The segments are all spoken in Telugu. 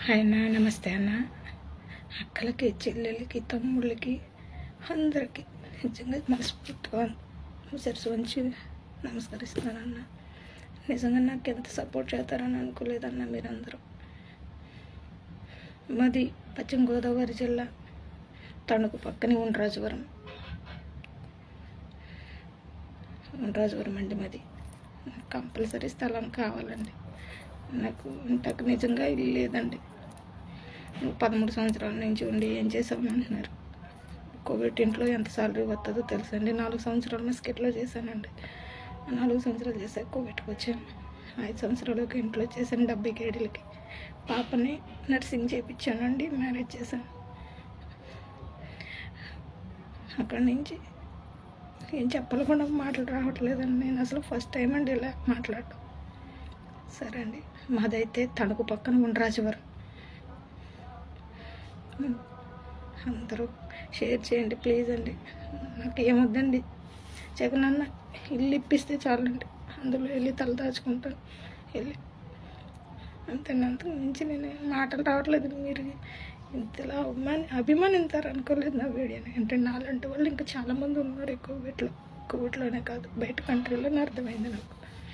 హాయ్ అన్న నమస్తే అన్న అక్కలకి చెల్లెలకి తమ్ముళ్ళకి అందరికీ నిజంగా మనస్ఫూర్తిగా సరసు వంచి నమస్కరిస్తున్నానన్న నిజంగా నాకు ఎంత సపోర్ట్ చేస్తారని అనుకోలేదన్న మీరందరూ మాది పశ్చిమ గోదావరి జిల్లా తణుకు పక్కనే ఉండ్రాజవరం ఉండ్రాజవరం అండి మాది నాకు కంపల్సరీ స్థలం కావాలండి నాకు ఇంతకు నిజంగా ఇల్లు లేదండి నువ్వు పదమూడు సంవత్సరాల నుంచి ఉండి ఏం చేసావు అంటున్నారు కోవిడ్ ఇంట్లో ఎంత సాలరీ వస్తుందో తెలుసండి నాలుగు సంవత్సరాలు మస్కెట్లో చేశానండి నాలుగు సంవత్సరాలు చేశాక కోవిడ్కి వచ్చాను ఐదు సంవత్సరాలకు ఇంట్లో చేశాను డెబ్బై కేడీలకి పాపని నర్సింగ్ చేయించానండి మ్యారేజ్ చేశాను అక్కడి నుంచి ఏం చెప్పకుండా మాటలు రావట్లేదండి నేను అసలు ఫస్ట్ టైం అండి ఇలా మాట్లాడటం సరే అండి మాదైతే తణుకు పక్కన ఉండ్రాజవరం అందరూ షేర్ చేయండి ప్లీజ్ అండి నాకు ఏమొద్దండి జగన్ అన్న ఇల్లు ఇప్పిస్తే చాలండి అందులో వెళ్ళి తల దాచుకుంటాను వెళ్ళి అంతేనా అంతకు మించి నేను మాటలు రావట్లేదు మీరు ఇంతలా అభిమాని అభిమానింతారు అనుకోలేదు నా వీడియోని అంటే నాలాంటి వాళ్ళు ఇంకా చాలామంది ఉన్నారు ఎక్కువ వీటిలో కోవిడ్లోనే కాదు బయట కంట్రీలోనే అర్థమైంది నాకు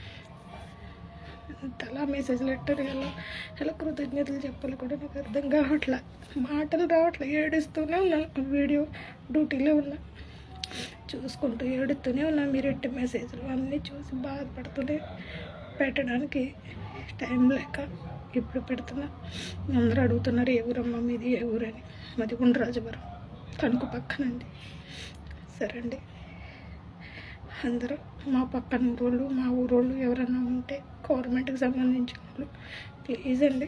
అంతలా మెసేజ్ లెటర్ ఎలా ఎలా కృతజ్ఞతలు చెప్పాలి కూడా నాకు అర్థం కావట్లే మాటలు రావట్లే ఏడుస్తూనే ఉన్నాను వీడియో డ్యూటీలో ఉన్నా చూసుకుంటూ ఏడుస్తూనే ఉన్నా మీరు ఎట్టి మెసేజ్లు అన్నీ చూసి బాధపడుతూనే పెట్టడానికి టైం లేక ఇప్పుడు పెడుతున్నా అందరూ అడుగుతున్నారు ఏ ఊరమ్మ మీది ఏ ఊరని మాది గుండ్రాజవరం తణుకు పక్కనండి సరే అండి అందరూ మా పక్కన ఊరోళ్ళు మా ఊరోళ్ళు ఎవరైనా ఉంటే గవర్నమెంట్కి సంబంధించిన వాళ్ళు ప్లీజ్ అండి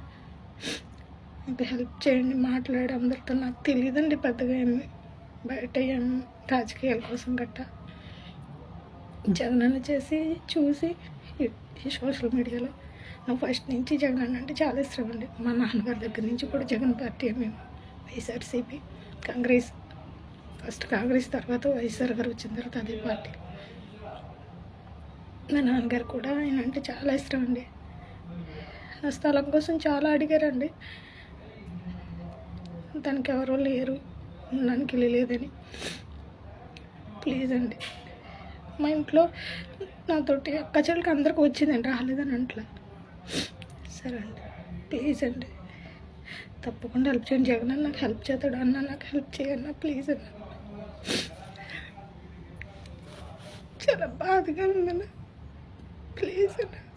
నాకు హెల్ప్ చేయండి మాట్లాడి అందరితో నాకు తెలియదండి పెద్దగా ఏమి బయట ఏం రాజకీయాల కోసం గట్ట జగనన్న చేసి చూసి ఈ- ఈ సోషల్ మీడియాలో నాకు ఫస్ట్ నుంచి జగన్ అంటే చాలా ఇష్టం అండి మా నాన్నగారి దగ్గర నుంచి కూడా జగన్ పార్టీ మేము వైఎస్ఆర్సీపీ కాంగ్రెస్ ఫస్ట్ కాంగ్రెస్ తర్వాత వైఎస్ఆర్ గారు వచ్చిన తర్వాత అదే పార్టీ మా నాన్నగారు కూడా ఆయన అంటే చాలా ఇష్టం అండి నా స్థలం కోసం చాలా అడిగారండి దానికి ఎవరో లేరు ఉండడానికి ఇల్లు లేదని ప్లీజ్ అండి మా ఇంట్లో నాతోటి అక్క చెల్లెలకి అందరికి వచ్చిందండి రాలేదని అంట్లా సరే అండి ప్లీజ్ అండి తప్పకుండా హెల్ప్ చేయండి జగన్ అన్న నాకు హెల్ప్ చేస్తాడు అన్న నాకు హెల్ప్ చేయన్న ప్లీజ్ అన్న చాలా బాధగా ఉందన్న ప్లీజ్ అన్న